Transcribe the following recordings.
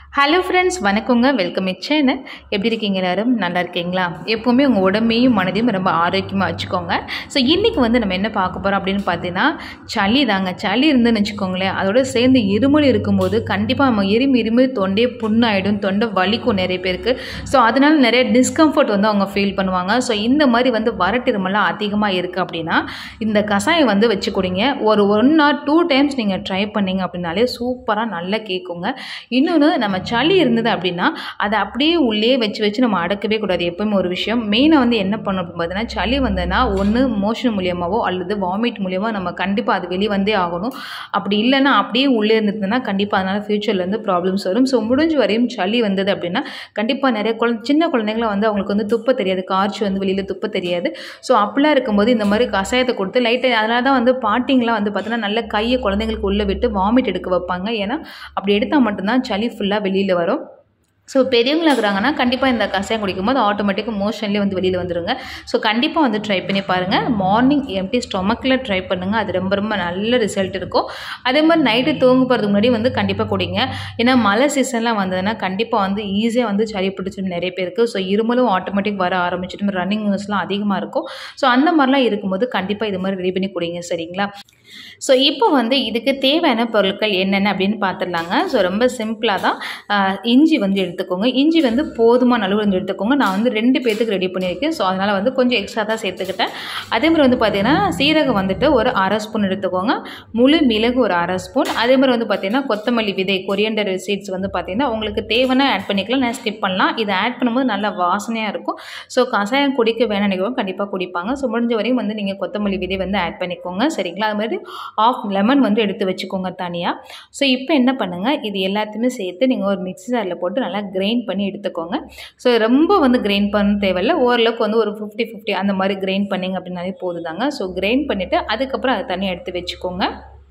hello friends வணக்கங்க welcome it channel எப்படி இருக்கீங்க எல்லாரும் நல்லா இருக்கீங்களா எப்போவுமே உங்கள் உடம்பையும் மனதையும் ரொம்ப ஆரோக்கியமாக வச்சுக்கோங்க ஸோ இன்றைக்கி வந்து நம்ம என்ன பார்க்க போகிறோம் அப்படின்னு பார்த்தீங்கன்னா சளி தாங்க சளி இருந்துன்னு வச்சுக்கோங்களேன் அதோட சேர்ந்து இருமல் இருக்கும்போது கண்டிப்பாக நம்ம இருமி இருமி தொண்டையே புண்ணாயிடும் தொண்டை வலிக்கும் நிறைய பேருக்கு ஸோ அதனால நிறைய டிஸ்கம்ஃபர்ட் வந்து அவங்க ஃபீல் பண்ணுவாங்க ஸோ இந்த மாதிரி வந்து வறட்டிருமெல்லாம் அதிகமாக இருக்குது அப்படின்னா இந்த கஷாயம் வந்து வச்சு குடிங்க ஒரு ஒன் ஆர் டூ டைம்ஸ் நீங்கள் ட்ரை பண்ணீங்க அப்படின்னாலே சூப்பராக நல்லா கேட்குங்க இன்னொன்று நம்ம சளி இருந்தது அப்படின்னா அதை அப்படியே உள்ளே வச்சு வச்சு நம்ம அடக்கவே கூடாது எப்பவுமே ஒரு விஷயம் மெயினாக வந்து என்ன பண்ணணும் அப்படின்னு பார்த்தீங்கன்னா சளி வந்ததுன்னா ஒன்று மோஷன் மூலியமாவோ அல்லது வாமிட் மூலியமாக நம்ம கண்டிப்பாக அது வெளியே வந்தே ஆகணும் அப்படி இல்லைன்னா அப்படியே உள்ளே இருந்ததுன்னா கண்டிப்பாக அதனால் ஃப்யூச்சரில் வந்து ப்ராப்ளம்ஸ் வரும் ஸோ முடிஞ்ச வரையும் சளி வந்தது அப்படின்னா கண்டிப்பாக நிறைய குழந்தை சின்ன குழந்தைங்கள வந்து அவங்களுக்கு வந்து துப்ப தெரியாது காய்ச்சி வந்து வெளியில் துப்ப தெரியாது ஸோ அப்படிலாம் இருக்கும்போது இந்த மாதிரி கஷாயத்தை கொடுத்து லைட்டாக அதனால தான் வந்து பாட்டிங்கெலாம் வந்து பார்த்தீங்கன்னா நல்ல கையை குழந்தைங்களுக்கு உள்ளே விட்டு வாமிட் எடுக்க வைப்பாங்க ஏன்னா அப்படி எடுத்தால் மட்டும்தான் சளி ஃபுல்லாக வெளியில் வரும் ஸோ பெரியவங்களா இருக்கிறாங்கன்னா கண்டிப்பாக இந்த கஷாயம் குடிக்கும்போது ஆட்டோமேட்டிக்காக மோஷன்லேயே வந்து வெளியில் வந்துடுங்க ஸோ கண்டிப்பாக வந்து ட்ரை பண்ணி பாருங்கள் மார்னிங் எம்டி ஸ்டொமக்கில் ட்ரை பண்ணுங்கள் அது ரொம்ப ரொம்ப நல்ல ரிசல்ட் இருக்கும் அதே மாதிரி நைட்டு தூங்க போகிறதுக்கு முன்னாடி வந்து கண்டிப்பாக குடிங்க ஏன்னா மழை சீசன்லாம் வந்ததுன்னா கண்டிப்பாக வந்து ஈஸியாக வந்து சளி பிடிச்சிடும் நிறைய பேருக்கு ஸோ இருமலும் ஆட்டோமேட்டிக் வர ஆரம்பிச்சிட்டு ரன்னிங் நியூஸ்லாம் அதிகமாக இருக்கும் ஸோ அந்த மாதிரிலாம் இருக்கும்போது கண்டிப்பாக இது மாதிரி ரெடி பண்ணி குடிங்க சரிங்களா ஸோ இப்போ வந்து இதுக்கு தேவையான பொருட்கள் என்னென்ன அப்படின்னு பார்த்துடலாங்க ஸோ ரொம்ப சிம்பிளாக தான் ஆஹ், இஞ்சி வந்து எடுத்துக்கோங்க இஞ்சி வந்து போதுமான அளவு வந்து எடுத்துக்கோங்க நான் வந்து ரெண்டு பேர்த்துக்கு ரெடி பண்ணியிருக்கேன் ஸோ அதனால் வந்து கொஞ்சம் எக்ஸ்ட்ரா தான் சேர்த்துக்கிட்டேன் அதே மாதிரி வந்து பார்த்திங்கன்னா சீரகம் வந்துட்டு ஒரு அரை ஸ்பூன் எடுத்துக்கோங்க முழு மிளகு ஒரு அரை ஸ்பூன் அதே மாதிரி வந்து பார்த்திங்கன்னா கொத்தமல்லி விதை கொரியண்டர் சீட்ஸ் வந்து பார்த்திங்கன்னா உங்களுக்கு தேவைன்னா ஆட் பண்ணிக்கலாம் நான் ஸ்கிப் பண்ணலாம் இதை ஆட் பண்ணும்போது நல்லா வாசனையாக இருக்கும் ஸோ கஷாயம் குடிக்க வேணும்னு நினைக்கிறவங்க கண்டிப்பாக குடிப்பாங்க ஸோ முடிஞ்ச வரையும் வந்து நீங்கள் கொத்தமல்லி விதை வந்து ஆட் பண்ணிக்கோங்க சரிங்களா அது மாதிரி ஆஃப் லெமன் வந்து எடுத்து வச்சுக்கோங்க தனியாக ஸோ இப்போ என்ன பண்ணுங்கள் இது எல்லாத்தையுமே சேர்த்து நீங்கள் ஒரு மிக்ஸி ஜாரில் போட்டு நல்லா கிரைண்ட் பண்ணி எடுத்துக்கோங்க ஸோ ரொம்ப வந்து கிரைண்ட் பண்ண தேவையில்ல ஓரளவுக்கு வந்து ஒரு ஃபிஃப்டி ஃபிஃப்டி அந்த மாதிரி கிரைண்ட் பண்ணிங்க அப்படின்னாலே போதுதாங்க ஸோ கிரைண்ட் பண்ணிவிட்டு அதுக்கப்புறம் அதை தனியாக எடுத்து வச்சுக்கோங்க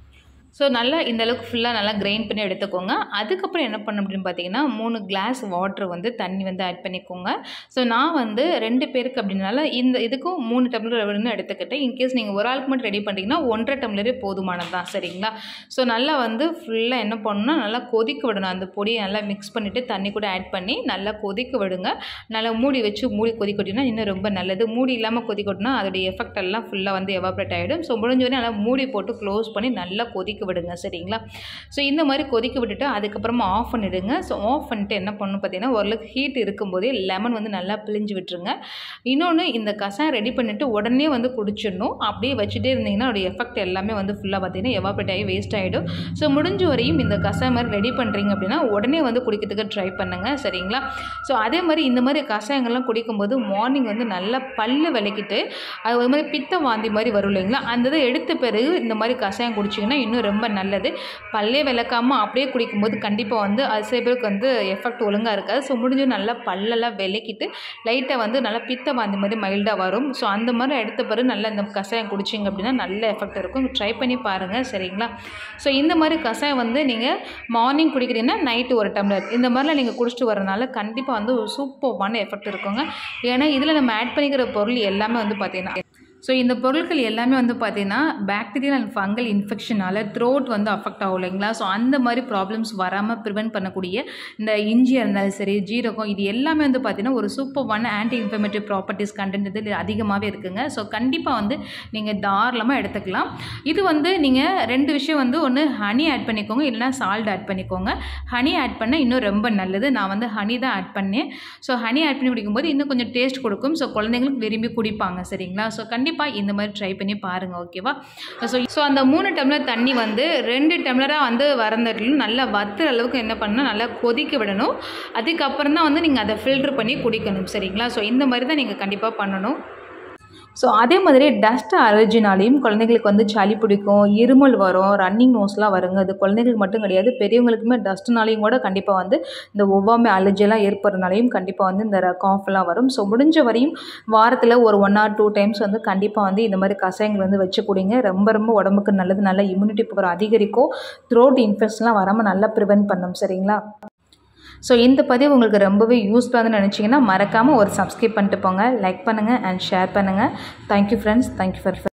ஸோ நல்லா இந்த அளவுக்கு ஃபுல்லாக நல்லா கிரைண்ட் பண்ணி எடுத்துக்கோங்க அதுக்கப்புறம் என்ன பண்ண அப்படின்னு பார்த்தீங்கன்னா மூணு கிளாஸ் வாட்டர் வந்து தண்ணி வந்து ஆட் பண்ணிக்கோங்க ஸோ நான் வந்து ரெண்டு பேருக்கு அப்படின்னால இந்த இதுக்கும் மூணு டம்ளர் வந்து எடுத்துக்கிட்டேன் இன்கேஸ் நீங்கள் ஒரு ஆளுக்கு மட்டும் ரெடி பண்ணிட்டீங்கன்னா ஒன்றரை டம்ளரே போதுமானது தான் சரிங்களா ஸோ நல்லா வந்து ஃபுல்லாக என்ன பண்ணணும்னா நல்லா கொதிக்க விடணும் அந்த பொடியை நல்லா மிக்ஸ் பண்ணிவிட்டு தண்ணி கூட ஆட் பண்ணி நல்லா கொதிக்க விடுங்க நல்லா மூடி வச்சு மூடி கொதிக்க விட்டிங்கன்னா இன்னும் ரொம்ப நல்லது மூடி இல்லாமல் கொதிக்க விட்டினா அதோடைய எஃபெக்ட் எல்லாம் ஃபுல்லாக வந்து எவாப்ரேட் ஆகிடும் ஸோ முடிஞ்ச வரையும் நல்லா மூடி போட்டு க்ளோஸ் பண்ணி நல்லா கொதிக்க விடுங்க சரிங்களா ஸோ இந்த மாதிரி கொதிக்க விட்டுட்டு அதுக்கப்புறமா ஆஃப் பண்ணிவிடுங்க ஸோ ஆஃப் பண்ணிட்டு என்ன பண்ணணும் பார்த்தீங்கன்னா ஓரளவுக்கு ஹீட் இருக்கும்போதே லெமன் வந்து நல்லா பிழிஞ்சு விட்டுருங்க இன்னொன்று இந்த கஷாயம் ரெடி பண்ணிவிட்டு உடனே வந்து குடிச்சிடணும் அப்படியே வச்சுட்டே இருந்தீங்கன்னா அதோட எஃபெக்ட் எல்லாமே வந்து ஃபுல்லாக பார்த்தீங்கன்னா எவாப்ரேட் ஆகி வேஸ்ட் ஆகிடும் ஸோ முடிஞ்ச வரையும் இந்த கஷாயம் மாதிரி ரெடி பண்ணுறீங்க அப்படின்னா உடனே வந்து குடிக்கிறதுக்கு ட்ரை பண்ணுங்கள் சரிங்களா ஸோ அதே மாதிரி இந்த மாதிரி கஷாயங்கள்லாம் குடிக்கும்போது மார்னிங் வந்து நல்லா பல்லு விளக்கிட்டு அது ஒரு மாதிரி பித்த வாந்தி மாதிரி வரும் இல்லைங்களா அந்த இதை எடுத்த பிறகு இந்த மாதிரி கஷாயம் குடிச்சிங்கன்னா இன்னும் ரொம்ப நல்லது பல்லே விளக்காமல் அப்படியே குடிக்கும்போது கண்டிப்பாக வந்து அது சில பேருக்கு வந்து எஃபெக்ட் ஒழுங்காக இருக்காது ஸோ முடிஞ்சு நல்லா பல்லெல்லாம் விளக்கிட்டு லைட்டாக வந்து நல்லா பித்த வாந்தி மாதிரி மைல்டாக வரும் ஸோ அந்த மாதிரி எடுத்த பிறகு நல்லா இந்த கஷாயம் குடிச்சிங்க அப்படின்னா நல்ல எஃபெக்ட் இருக்கும் ட்ரை பண்ணி பாருங்கள் சரிங்களா ஸோ இந்த மாதிரி கஷாயம் வந்து நீங்கள் மார்னிங் குடிக்கிறீங்கன்னா நைட்டு ஒரு டம்ளர் இந்த மாதிரிலாம் நீங்கள் குடிச்சிட்டு வரனால கண்டிப்பாக வந்து ஒரு சூப்பர்வான எஃபெக்ட் இருக்குங்க ஏன்னா இதில் நம்ம ஆட் பண்ணிக்கிற பொருள் எல்லாமே வந்து பார்த்திங்கன்னா ஸோ இந்த பொருட்கள் எல்லாமே வந்து பார்த்தீங்கன்னா பாக்டீரியல் அண்ட் ஃபங்கல் இன்ஃபெக்ஷனால் த்ரோட் வந்து அஃபெக்ட் ஆகும் இல்லைங்களா ஸோ அந்த மாதிரி ப்ராப்ளம்ஸ் வராமல் ப்ரிவென்ட் பண்ணக்கூடிய இந்த இஞ்சியாக இருந்தாலும் சரி ஜீரகம் இது எல்லாமே வந்து பார்த்தீங்கன்னா ஒரு சூப்பர்வான ஆன்டி இன்ஃபர்மேட்டிவ் ப்ராப்பர்ட்டிஸ் கண்டென்ட் இதில் அதிகமாகவே இருக்குங்க ஸோ கண்டிப்பாக வந்து நீங்கள் தாராளமாக எடுத்துக்கலாம் இது வந்து நீங்கள் ரெண்டு விஷயம் வந்து ஒன்று ஹனி ஆட் பண்ணிக்கோங்க இல்லைனா சால்ட் ஆட் பண்ணிக்கோங்க ஹனி ஆட் பண்ணால் இன்னும் ரொம்ப நல்லது நான் வந்து ஹனி தான் ஆட் பண்ணேன் ஸோ ஹனி ஆட் பண்ணி குடிக்கும்போது இன்னும் கொஞ்சம் டேஸ்ட் கொடுக்கும் ஸோ குழந்தைங்களுக்கு விரும்பி குடிப்பாங்க சரிங்களா ஸோ கண்டிப்பாக இந்த மாதிரி ட்ரை பண்ணி பாருங்கள் ஓகேவா ஸோ ஸோ அந்த மூணு டம்ளர் தண்ணி வந்து ரெண்டு டம்ளராக வந்து வரந்தட்டிலும் நல்லா வத்துற அளவுக்கு என்ன பண்ணணும் நல்லா கொதிக்க விடணும் அதுக்கப்புறம் தான் வந்து நீங்கள் அதை ஃபில்ட்ரு பண்ணி குடிக்கணும் சரிங்களா ஸோ இந்த மாதிரி தான் நீங்கள் கண்டிப்பாக பண்ணணும் ஸோ அதே மாதிரி டஸ்ட் அலர்ஜினாலையும் குழந்தைங்களுக்கு வந்து சளி பிடிக்கும் இருமல் வரும் ரன்னிங் நோஸ்லாம் வருங்க அது குழந்தைங்களுக்கு மட்டும் கிடையாது பெரியவங்களுக்குமே டஸ்ட்னாலையும் கூட கண்டிப்பாக வந்து இந்த ஒவ்வாமை அலர்ஜியெல்லாம் ஏற்படுறதுனாலையும் கண்டிப்பாக வந்து இந்த காஃப்லாம் வரும் ஸோ முடிஞ்ச வரையும் வாரத்தில் ஒரு ஒன் ஆர் டூ டைம்ஸ் வந்து கண்டிப்பாக வந்து இந்த மாதிரி கஷாயங்கள் வந்து வச்சு குடிங்க ரொம்ப ரொம்ப உடம்புக்கு நல்லது நல்ல இம்யூனிட்டி பவர் அதிகரிக்கும் த்ரோட் இன்ஃபெக்ஷன்லாம் வராமல் நல்லா ப்ரிவென்ட் பண்ணும் சரிங்களா ஸோ இந்த பதிவு உங்களுக்கு ரொம்பவே யூஸ்ஃபுல்லாக நினச்சிங்கன்னா மறக்காமல் ஒரு சப்ஸ்கிரைப் பண்ணிட்டு போங்க லைக் பண்ணுங்கள் அண்ட் ஷேர் பண்ணுங்கள் தேங்க்யூ ஃப்ரெண்ட்ஸ் தேங்க்யூ ஃபார்